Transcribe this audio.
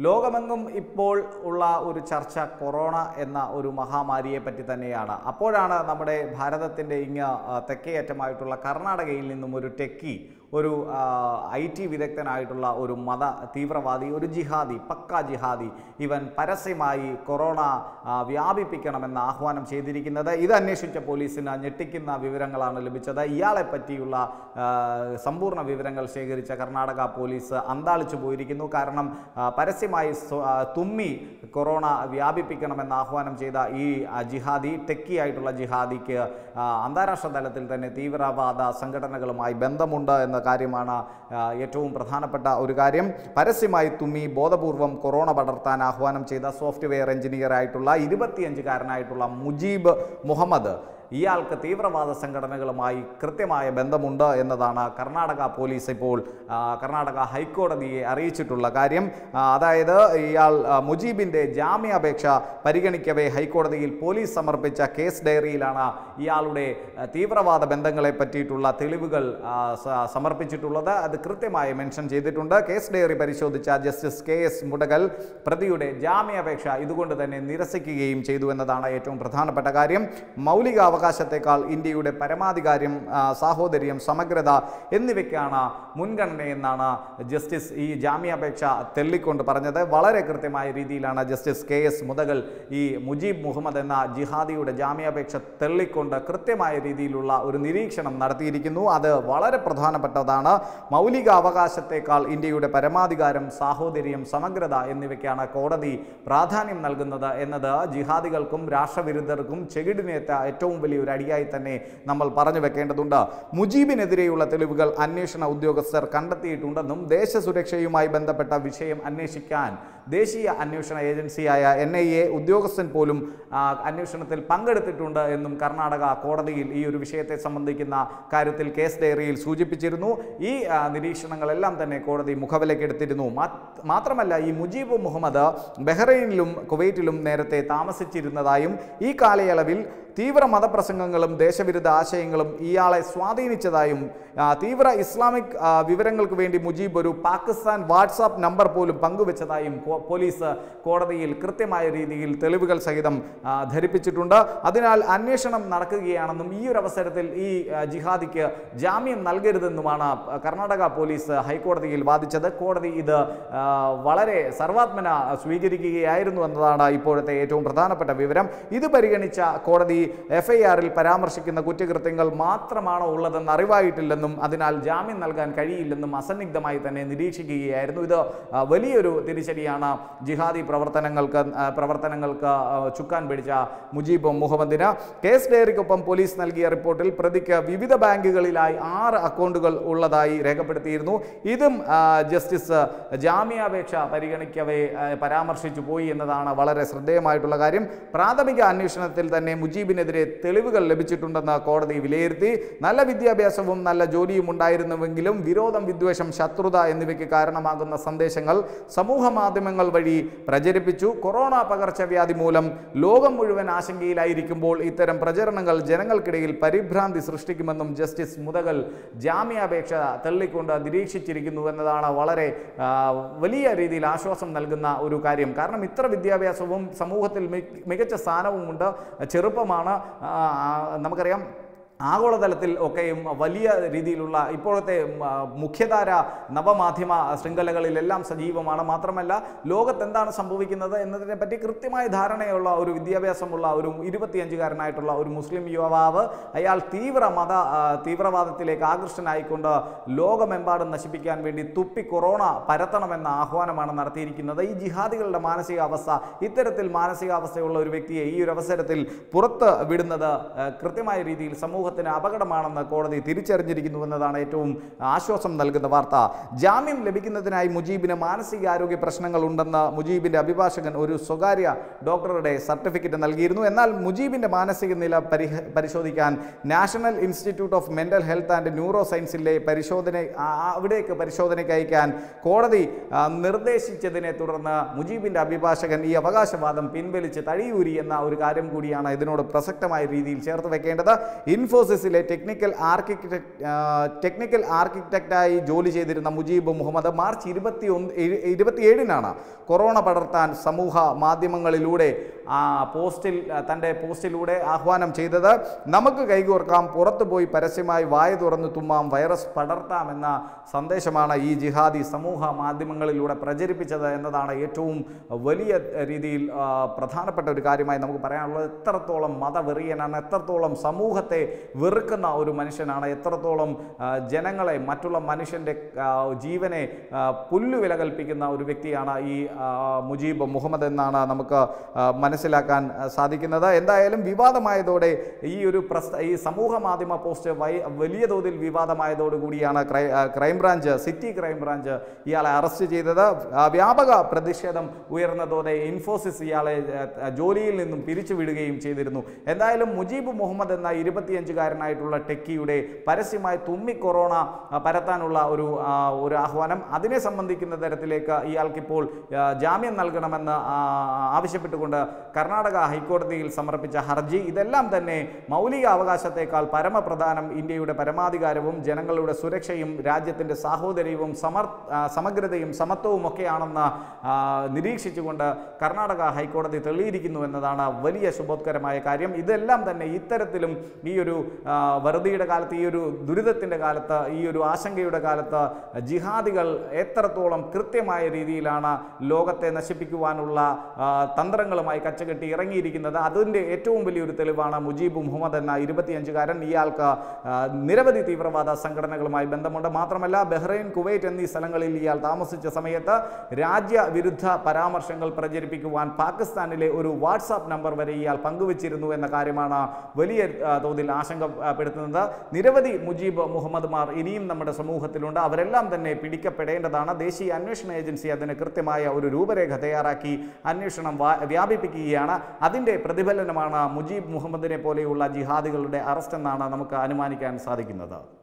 ലോകമെങ്ങും ഇപ്പോൾ ഉള്ള ഒരു ചർച്ച കൊറോണ എന്ന ഒരു മഹാമാരിയെ പറ്റി തന്നെയാണ് അപ്പോഴാണ് നമ്മുടെ ഭാരതത്തിൻ്റെ ഇങ്ങ് ആ, തെക്കേയറ്റമായിട്ടുള്ള കർണാടകയിൽ നിന്നും ഒരു ടെക്കി ഒരു ഐ ടി വിദഗ്ധനായിട്ടുള്ള ഒരു മത തീവ്രവാദി ഒരു ജിഹാദി പക്ക ജിഹാദി ഇവൻ പരസ്യമായി കൊറോണ ആ, വ്യാപിപ്പിക്കണമെന്ന് ആഹ്വാനം ചെയ്തിരിക്കുന്നത് ഇത് അന്വേഷിച്ച പോലീസിന് ഞെട്ടിക്കുന്ന വിവരങ്ങളാണ് ലഭിച്ചത് ഇയാളെ പറ്റിയുള്ള ആ, സമ്പൂർണ്ണ വിവരങ്ങൾ ശേഖരിച്ച കർണാടക പോലീസ് അന്താളിച്ചു പോയിരിക്കുന്നു കാരണം ആ, പരസ്യമായി സ്വ- ആ, തുമ്മി കൊറോണ വ്യാപിപ്പിക്കണമെന്ന് ആഹ്വാനം ചെയ്ത ഈ ആ, ജിഹാദി ടെക്കി ആയിട്ടുള്ള ജിഹാദിക്ക് ആ, അന്താരാഷ്ട്ര തലത്തിൽ തന്നെ തീവ്രവാദ സംഘടനകളുമായി ബന്ധമുണ്ട് എന്ന കാര്യമാണ് ആ, ഏറ്റവും പ്രധാനപ്പെട്ട ഒരു കാര്യം പരസ്യമായി തുമ്മി ബോധപൂർവം കൊറോണ പടർത്താൻ ആഹ്വാനം ചെയ്ത സോഫ്റ്റ്വെയർ എഞ്ചിനീയർ ആയിട്ടുള്ള ഇരുപത്തിയഞ്ചുകാരനായിട്ടുള്ള മുജീബ് മുഹമ്മദ് ഇയാൾക്ക് തീവ്രവാദ സംഘടനകളുമായി കൃത്യമായ ബന്ധമുണ്ട് എന്നതാണ് കർണാടക പോലീസ് ഇപ്പോൾ ആ, കർണാടക ഹൈക്കോടതിയെ അറിയിച്ചിട്ടുള്ള കാര്യം ആ, അതായത് ഇയാൾ ആ, മുജീബിൻ്റെ ജാമ്യാപേക്ഷ പരിഗണിക്കവേ ഹൈക്കോടതിയിൽ പോലീസ് സമർപ്പിച്ച കേസ് ഡയറിയിലാണ് ഇയാളുടെ ആ, തീവ്രവാദ ബന്ധങ്ങളെ പറ്റിയിട്ടുള്ള തെളിവുകൾ ആ, സ- സമർപ്പിച്ചിട്ടുള്ളത് അത് കൃത്യമായി മെൻഷൻ ചെയ്തിട്ടുണ്ട് കേസ് ഡയറി പരിശോധിച്ച ജസ്റ്റിസ് കെ എസ് മുടകൽ പ്രതിയുടെ ജാമ്യാപേക്ഷ ഇതുകൊണ്ട് തന്നെ നിരസിക്കുകയും ചെയ്തു എന്നതാണ് ഏറ്റവും പ്രധാനപ്പെട്ട കാര്യം മൗലികാവകാശത്തെക്കാൾ ഇന്ത്യയുടെ പരമാധികാരം ആ, സാഹോദര്യം സമഗ്രത എന്നിവയ്ക്കാണ് മുൻഗണനയെന്നാണ് ജസ്റ്റിസ് ഈ ജാമ്യാപേക്ഷ തെള്ളിക്കൊണ്ട് പറഞ്ഞത് വളരെ കൃത്യമായ രീതിയിലാണ് ജസ്റ്റിസ് കെ എസ് മുതകൾ ഈ മുജീബ് മുഹമ്മദ് എന്ന ജിഹാദിയുടെ ജാമ്യാപേക്ഷ തെള്ളിക്കൊണ്ട് കൃത്യമായ രീതിയിലുള്ള ഒരു നിരീക്ഷണം നടത്തിയിരിക്കുന്നു അത് വളരെ പ്രധാനപ്പെട്ടതാണ് മൗലിക അവകാശത്തെക്കാൾ ഇന്ത്യയുടെ പരമാധികാരം സാഹോദര്യം സമഗ്രത എന്നിവയ്ക്കാണ് കോടതി പ്രാധാന്യം നൽകുന്നത് എന്നത് ജിഹാദികൾക്കും രാഷ്ട്രവിരുദ്ധർക്കും ചെകിടിനേറ്റ ഏറ്റവും വലിയൊരു അടിയായി തന്നെ നമ്മൾ പറഞ്ഞു വെക്കേണ്ടതുണ്ട് മുജീബിനെതിരെയുള്ള തെളിവുകൾ അന്വേഷണ ഉദ്യോഗസ്ഥർ കണ്ടെത്തിയിട്ടുണ്ടെന്നും ദേശസുരക്ഷയുമായി ബന്ധപ്പെട്ട വിഷയം അന്വേഷിക്കാൻ ദേശീയ അന്വേഷണ ഏജൻസിയായ എൻ ഐ എ ഉദ്യോഗസ്ഥൻ പോലും ആ, അന്വേഷണത്തിൽ പങ്കെടുത്തിട്ടുണ്ട് എന്നും കർണാടക കോടതിയിൽ ഈ ഒരു വിഷയത്തെ സംബന്ധിക്കുന്ന കാര്യത്തിൽ കേസ് ഡയറിയിൽ സൂചിപ്പിച്ചിരുന്നു ഈ ആ, നിരീക്ഷണങ്ങളെല്ലാം തന്നെ കോടതി മുഖവിലക്കെടുത്തിരുന്നു മാ- മാത്രമല്ല ഈ മുജീബ് മുഹമ്മദ് ബഹ്റൈനിലും കുവൈറ്റിലും നേരത്തെ താമസിച്ചിരുന്നതായും ഈ കാലയളവിൽ തീവ്ര മതപ്രസംഗങ്ങളും ദേശവിരുദ്ധ ആശയങ്ങളും ഇയാളെ സ്വാധീനിച്ചതായും ആ, തീവ്ര ഇസ്ലാമിക് ആ, വിവരങ്ങൾക്ക് വേണ്ടി മുജീബ് ഒരു പാകിസ്ഥാൻ വാട്സാപ്പ് നമ്പർ പോലും പങ്കുവച്ചതായും കോ- പോലീസ് കോടതിയിൽ കൃത്യമായ രീതിയിൽ തെളിവുകൾ സഹിതം ആ, ധരിപ്പിച്ചിട്ടുണ്ട് അതിനാൽ അന്വേഷണം നടക്കുകയാണെന്നും ഈ ഒരു അവസരത്തിൽ ഈ ആ, ജിഹാദിക്ക് ജാമ്യം നൽകരുതെന്നുമാണ് കർണാടക പോലീസ് ഹൈക്കോടതിയിൽ വാദിച്ചത് കോടതി ഇത് ആ, വളരെ സർവാത്മന സ്വീകരിക്കുകയായിരുന്നു എന്നതാണ് ഇപ്പോഴത്തെ ഏറ്റവും പ്രധാനപ്പെട്ട വിവരം ഇത് പരിഗണിച്ച കോടതി എഫ് ഐ ആറിൽ പരാമർശിക്കുന്ന കുറ്റകൃത്യങ്ങൾ മാത്രമാണോ ഉള്ളതെന്ന് അറിവായിട്ടില്ലെന്നും അതിനാൽ ജാമ്യം നൽകാൻ കഴിയില്ലെന്നും അസന്നിഗ്ധമായി തന്നെ നിരീക്ഷിക്കുകയായിരുന്നു ഇത് ആ, വലിയൊരു തിരിച്ചടിയാണ് ജിഹാദി പ്രവർത്തനങ്ങൾക്ക് ആ, പ്രവർത്തനങ്ങൾക്ക് ആ, ചുക്കാൻ പിടിച്ച മുജീബ് മുഹമ്മദിന് കേസ് ഡയറിക്കൊപ്പം പോലീസ് നൽകിയ റിപ്പോർട്ടിൽ പ്രതിക്ക് വിവിധ ബാങ്കുകളിലായി ആറ് അക്കൗണ്ടുകൾ ഉള്ളതായി രേഖപ്പെടുത്തിയിരുന്നു ഇതും ആ, ജസ്റ്റിസ് ജാമ്യാപേക്ഷ പരിഗണിക്കവേ ആ, പരാമർശിച്ചു പോയി എന്നതാണ് വളരെ ശ്രദ്ധേയമായിട്ടുള്ള കാര്യം പ്രാഥമിക അന്വേഷണത്തിൽ തന്നെ മുജീബിനെതിരെ തെളിവുകൾ ലഭിച്ചിട്ടുണ്ടെന്ന് കോടതി വിലയിരുത്തി നല്ല വിദ്യാഭ്യാസവും നല്ല ജോലിയും ഉണ്ടായിരുന്നുവെങ്കിലും വിരോധം വിദ്വേഷം ശത്രുത എന്നിവയ്ക്ക് കാരണമാകുന്ന സന്ദേശങ്ങൾ സമൂഹ മാധ്യമങ്ങൾ വഴി പ്രചരിപ്പിച്ചു കൊറോണ പകർച്ചവ്യാധി മൂലം ലോകം മുഴുവൻ ആശങ്കയിലായിരിക്കുമ്പോൾ ഇത്തരം പ്രചരണങ്ങൾ ജനങ്ങൾക്കിടയിൽ പരിഭ്രാന്തി സൃഷ്ടിക്കുമെന്നും ജസ്റ്റിസ് മുതകൾ ജാമ്യാപേക്ഷ തള്ളിക്കൊണ്ട് നിരീക്ഷിച്ചിരിക്കുന്നു എന്നതാണ് വളരെ ആ, വലിയ രീതിയിൽ ആശ്വാസം നൽകുന്ന ഒരു കാര്യം കാരണം ഇത്ര വിദ്യാഭ്യാസവും സമൂഹത്തിൽ മി- മികച്ച സ്ഥാനവുമുണ്ട് ചെറുപ്പമാണ് ആ, ആ, നമുക്കറിയാം ആഗോളതലത്തിൽ ഒക്കെയും വലിയ രീതിയിലുള്ള ഇപ്പോഴത്തെ ഉം, ആ, മുഖ്യധാര നവമാധ്യമ ശൃംഖലകളിലെല്ലാം സജീവമാണ് മാത്രമല്ല ലോകത്ത് എന്താണ് സംഭവിക്കുന്നത് എന്നതിനെ പറ്റി കൃത്യമായ ധാരണയുള്ള ഒരു വിദ്യാഭ്യാസമുള്ള ഒരു ഇരുപത്തിയഞ്ചുകാരനായിട്ടുള്ള ഒരു മുസ്ലിം യുവാവ് അയാൾ തീവ്ര മത ആ, തീവ്രവാദത്തിലേക്ക് ആകൃഷ്ടനായിക്കൊണ്ട് ലോകമെമ്പാടും നശിപ്പിക്കാൻ വേണ്ടി തുപ്പി കൊറോണ പരത്തണമെന്ന ആഹ്വാനമാണ് നടത്തിയിരിക്കുന്നത് ഈ ജിഹാദികളുടെ മാനസികാവസ്ഥ ഇത്തരത്തിൽ മാനസികാവസ്ഥയുള്ള ഒരു വ്യക്തിയെ ഈ ഒരു അവസരത്തിൽ പുറത്ത് വിടുന്നത് ആ, കൃത്യമായ രീതിയിൽ സമൂഹത്തിന് അപകടമാണെന്ന് കോടതി തിരിച്ചറിഞ്ഞിരിക്കുന്നു എന്നതാണ് ഏറ്റവും ആശ്വാസം നൽകുന്ന വാർത്ത ജാമ്യം ലഭിക്കുന്നതിനായി മുജീബിന് മാനസികാരോഗ്യ പ്രശ്നങ്ങൾ ഉണ്ടെന്ന് മുജീബിന്റെ അഭിഭാഷകൻ ഒരു സ്വകാര്യ ഡോക്ടറുടെ സർട്ടിഫിക്കറ്റ് നൽകിയിരുന്നു എന്നാൽ മുജീബിന്റെ മാനസിക നില പരിഹ പരിശോധിക്കാൻ national institute of mental health and neuro സയൻസിലെ പരിശോധന ആ- ആ- അവിടേക്ക് പരിശോധനയ്ക്ക് അയക്കാൻ കോടതി ആ, നിർദ്ദേശിച്ചതിനെ തുടർന്ന് മുജീബിന്റെ അഭിഭാഷകൻ ഈ അവകാശവാദം പിൻവലിച്ച് തഴിയൂരി എന്ന ഒരു കാര്യം കൂടിയാണ് ഇതിനോട് പ്രസക്തമായ രീതിയിൽ ചേർത്ത് വെക്കേണ്ടത് ഇൻഫോ ഇൻഫോസിസിലെ ടെക്നിക്കൽ ആർക്കിടെക്ട് ടെക്നിക്കൽ ആർക്കിടെക്റ്റായി ജോലി ചെയ്തിരുന്ന മുജീബ് മുഹമ്മദ് മാർച്ച് ഇരുപത്തി ഒന്ന് ഇരുപത്തിയേഴിനാണ് കൊറോണ പടർത്താൻ സമൂഹ മാധ്യമങ്ങളിലൂടെ ആ പോസ്റ്റിൽ ആ, തൻ്റെ പോസ്റ്റിലൂടെ ആഹ്വാനം ചെയ്തത് നമുക്ക് കൈകോർക്കാം പുറത്തു പോയി പരസ്യമായി വായ തുറന്ന് തുമ്മാം വൈറസ് പടർത്താം എന്ന സന്ദേശമാണ് ഈ ജിഹാദി സമൂഹ മാധ്യമങ്ങളിലൂടെ പ്രചരിപ്പിച്ചത് എന്നതാണ് ഏറ്റവും വലിയ രീതിയിൽ ആ, പ്രധാനപ്പെട്ട ഒരു കാര്യമായി നമുക്ക് പറയാനുള്ളത് എത്രത്തോളം മതവെറിയനാണ് എത്രത്തോളം സമൂഹത്തെ വെറുക്കുന്ന ഒരു മനുഷ്യനാണ് എത്രത്തോളം ആ, ജനങ്ങളെ മറ്റുള്ള മനുഷ്യൻ്റെ ആ, ജീവനെ ആ, പുല്ലുവില കൽപ്പിക്കുന്ന ഒരു വ്യക്തിയാണ് ഈ ആ, മുജീബ് മുഹമ്മദ് എന്നാണ് നമുക്ക് ആ, മനസ്സിലാക്കാൻ ആ, സാധിക്കുന്നത് എന്തായാലും വിവാദമായതോടെ ഈ ഒരു പ്രസ്ത ഈ സമൂഹ മാധ്യമ പോസ്റ്റ് വൈ വലിയ തോതിൽ വിവാദമായതോടുകൂടിയാണ് ക്രൈ ആ, ക്രൈംബ്രാഞ്ച് സിറ്റി ക്രൈംബ്രാഞ്ച് ഇയാളെ അറസ്റ്റ് ചെയ്തത് ആ, വ്യാപക പ്രതിഷേധം ഉയർന്നതോടെ ഇൻഫോസിസ് ഇയാളെ ആ, ജോലിയിൽ നിന്നും പിരിച്ചുവിടുകയും ചെയ്തിരുന്നു എന്തായാലും മുജീബ് മുഹമ്മദ് എന്ന ഇരുപത്തിയഞ്ചുകാരനായിട്ടുള്ള ടെക്കിയുടെ പരസ്യമായി തുമ്മി കൊറോണ ആ, പരത്താനുള്ള ഒരു ആ, ഒരു ആഹ്വാനം അതിനെ സംബന്ധിക്കുന്ന തരത്തിലേക്ക് ഇയാൾക്കിപ്പോൾ ആ, ജാമ്യം നൽകണമെന്ന് ആ, ആവശ്യപ്പെട്ടുകൊണ്ട് കർണാടക ഹൈക്കോടതിയിൽ സമർപ്പിച്ച ഹർജി ഇതെല്ലാം തന്നെ മൗലിക അവകാശത്തേക്കാൾ പരമപ്രധാനം ഇന്ത്യയുടെ പരമാധികാരവും ജനങ്ങളുടെ സുരക്ഷയും രാജ്യത്തിൻ്റെ സാഹോദര്യവും സമർ ആ, സമഗ്രതയും സമത്വവും ഒക്കെയാണെന്ന് ആ, നിരീക്ഷിച്ചുകൊണ്ട് കർണാടക ഹൈക്കോടതി തെളിയിരിക്കുന്നു എന്നതാണ് വലിയ ശുഭോത്കരമായ കാര്യം ഇതെല്ലാം തന്നെ ഇത്തരത്തിലും ഈ ഒരു ആ, വറുതിയുടെ കാലത്ത് ഈ ഒരു ദുരിതത്തിൻ്റെ കാലത്ത് ഈ ഒരു ആശങ്കയുടെ കാലത്ത് ജിഹാദികൾ എത്രത്തോളം കൃത്യമായ രീതിയിലാണ് ലോകത്തെ നശിപ്പിക്കുവാനുള്ള ആ, തന്ത്രങ്ങളുമായി കച്ചകെട്ടി ഇറങ്ങിയിരിക്കുന്നത് അതിൻ്റെ ഏറ്റവും വലിയൊരു തെളിവാണ് മുജീബ് മുഹമ്മദ് എന്ന ഇരുപത്തിയഞ്ചുകാരൻ ഇയാൾക്ക് ആ, നിരവധി തീവ്രവാദ സംഘടനകളുമായി ബന്ധമുണ്ട് മാത്രമല്ല ബഹ്റൈൻ കുവൈറ്റ് എന്നീ സ്ഥലങ്ങളിൽ ഇയാൾ താമസിച്ച സമയത്ത് രാജ്യവിരുദ്ധ പരാമർശങ്ങൾ പ്രചരിപ്പിക്കുവാൻ പാകിസ്ഥാനിലെ ഒരു വാട്സാപ്പ് നമ്പർ വരെ ഇയാൾ പങ്കുവച്ചിരുന്നു എന്ന കാര്യമാണ് വലിയ ആ, തോതിൽ ആശങ്കപ്പെടുത്തുന്നത് നിരവധി മുജീബ് മുഹമ്മദ്മാർ ഇനിയും നമ്മുടെ സമൂഹത്തിലുണ്ട് അവരെല്ലാം തന്നെ പിടിക്കപ്പെടേണ്ടതാണ് ദേശീയ അന്വേഷണ ഏജൻസി അതിന് കൃത്യമായ ഒരു രൂപരേഖ തയ്യാറാക്കി അന്വേഷണം വാ- വ്യാപിപ്പിക്കുകയാണ് അതിൻ്റെ പ്രതിഫലനമാണ് മുജീബ് മുഹമ്മദിനെ പോലെയുള്ള ജിഹാദികളുടെ അറസ്റ്റ് എന്നാണ് നമുക്ക് അനുമാനിക്കാൻ സാധിക്കുന്നത്